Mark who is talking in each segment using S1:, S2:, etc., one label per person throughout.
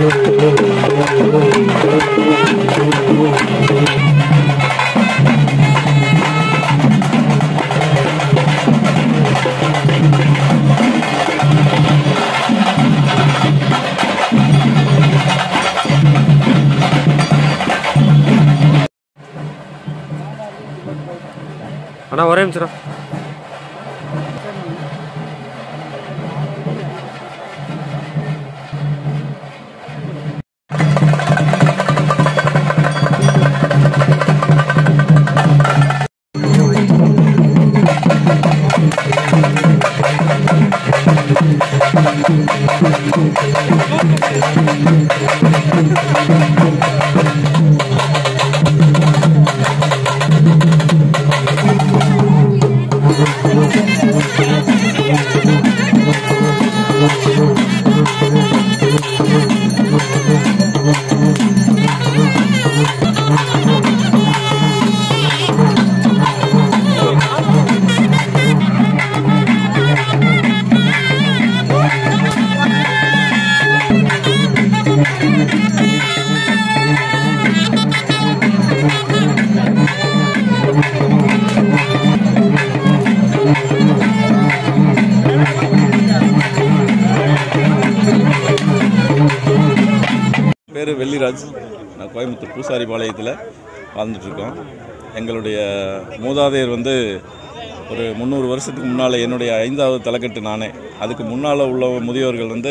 S1: அண்ணா ஒரே நிமிஷம்
S2: பேர் வெள்ளிராஜ் நான் கோயம்புத்தூர் பூசாரி பாளையத்தில் வாழ்ந்துட்டுருக்கோம் எங்களுடைய மூதாதையர் வந்து ஒரு முந்நூறு வருஷத்துக்கு முன்னால் என்னுடைய ஐந்தாவது தலைக்கட்டு நானே அதுக்கு முன்னால் உள்ள முதியோர்கள் வந்து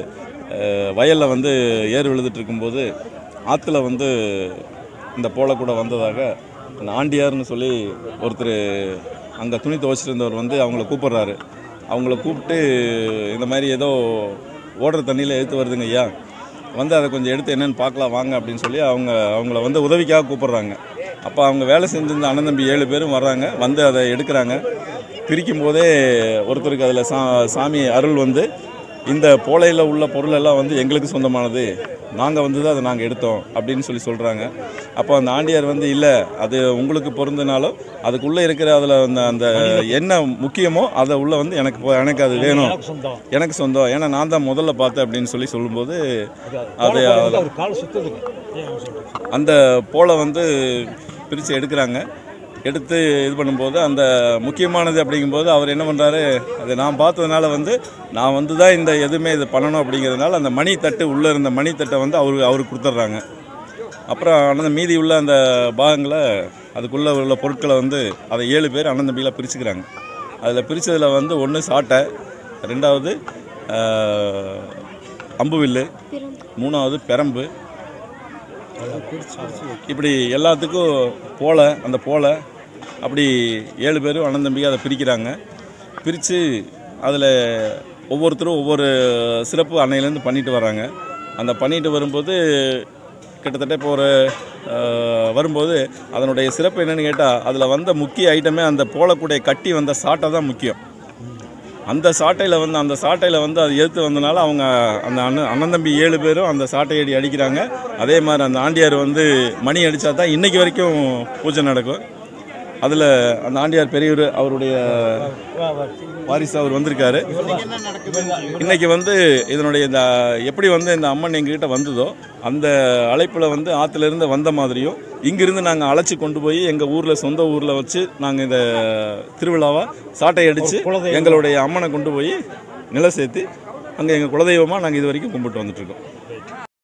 S2: வயலில் வந்து ஏர் விழுதுட்டு இருக்கும்போது ஆற்றுல வந்து இந்த போல கூட வந்ததாக அந்த ஆண்டியார்னு சொல்லி ஒருத்தர் அங்கே துணி துவைச்சிட்டு இருந்தவர் வந்து அவங்கள கூப்பிட்றாரு அவங்கள கூப்பிட்டு இந்த மாதிரி ஏதோ ஓடுற தண்ணியில் எடுத்து வருதுங்க ஐயா வந்து அதை கொஞ்சம் எடுத்து என்னென்னு பார்க்கலாம் வாங்க அப்படின்னு சொல்லி அவங்க அவங்கள வந்து உதவிக்காக கூப்பிட்றாங்க அப்போ அவங்க வேலை செஞ்சிருந்த அண்ணன் தம்பி ஏழு பேரும் வர்றாங்க வந்து அதை எடுக்கிறாங்க பிரிக்கும் போதே ஒருத்தருக்கு அதில் சா சாமி அருள் வந்து இந்த போலையில் உள்ள பொருள் எல்லாம் வந்து எங்களுக்கு சொந்தமானது நாங்கள் வந்து தான் அதை நாங்கள் எடுத்தோம் அப்படின்னு சொல்லி சொல்கிறாங்க அப்போ அந்த ஆண்டியார் வந்து இல்லை அது உங்களுக்கு பொருந்தினாலும் அதுக்குள்ளே இருக்கிற அதில் அந்த அந்த என்ன முக்கியமோ அதை உள்ள வந்து எனக்கு போ- எனக்கு அது வேணும் எனக்கு சொந்தம் ஏன்னா நான் தான் முதல்ல பார்த்தேன் அப்படின்னு சொல்லி சொல்லும்போது அது
S3: ஒரு கால் சுத்ததுக்கு
S2: அந்த போலை வந்து பிரித்து எடுக்கிறாங்க எடுத்து இது பண்ணும்போது அந்த முக்கியமானது அப்படிங்கும்போது அவர் என்ன பண்ணுறாரு அதை நான் பார்த்ததுனால வந்து நான் வந்து தான் இந்த எதுவுமே இது பண்ணணும் அப்படிங்கிறதுனால அந்த மணி தட்டு உள்ளே இருந்த மணி தட்டை வந்து அவரு அவருக்கு கொடுத்துட்றாங்க அப்புறம் அண்ணன் மீதி உள்ள அந்த பாகங்களை அதுக்குள்ளே உள்ள பொருட்களை வந்து அதை ஏழு பேர் அண்ணன் தம்பிகளாக பிரிச்சுக்கிறாங்க அதில் பிரித்ததில் வந்து ஒன்று சாட்டை ரெண்டாவது ஆஹ், அம்புவில்லு மூணாவது பெரம்பு இப்படி எல்லாத்துக்கும் போல அந்த போல அப்படி ஏழு பேரும் அண்ணன் தம்பிக்கு அதை பிரிக்கிறாங்க பிரித்து அதில் ஒவ்வொருத்தரும் ஒவ்வொரு சிறப்பு அன்னையிலேருந்து பண்ணிட்டு வராங்க அந்த பண்ணிட்டு வரும்போது கிட்டத்தட்ட இப்போ ஒரு அஹ், வரும்போது அதனுடைய சிறப்பு என்னன்னு கேட்டால் அதில் வந்த முக்கிய ஐட்டமே அந்த போலக்கூடிய கட்டி வந்த சாட்டை தான் முக்கியம் அந்த சாட்டையில் வந்து அந்த சாட்டையில் வந்து அது எதிர்த்து வந்தனால அவங்க அந்த அண்ணன் அண்ணன் தம்பி ஏழு பேரும் அந்த சாட்டை அடி அடிக்கிறாங்க அதே மாதிரி அந்த ஆண்டியார் வந்து மணி அடித்தா தான் இன்றைக்கி வரைக்கும் பூஜை நடக்கும் அதில் அந்த ஆண்டியார் பெரியவர் அவருடைய வாரிசு அவர் வந்திருக்காரு இன்னைக்கு வந்து இதனுடைய இந்த எப்படி வந்து இந்த அம்மன் எங்ககிட்ட வந்ததோ அந்த அழைப்பில் வந்து ஆற்றுல இருந்து வந்த மாதிரியும் இங்கிருந்து நாங்கள் அழைச்சி கொண்டு போய் எங்கள் ஊரில் சொந்த ஊரில் வச்சு நாங்கள் இந்த திருவிழாவை சாட்டை அடித்து எங்களுடைய அம்மனை கொண்டு போய் நிலை சேர்த்து அங்கே எங்கள் குலதெய்வமாக நாங்கள் இது வரைக்கும் கும்பிட்டு வந்துட்டுருக்கோம்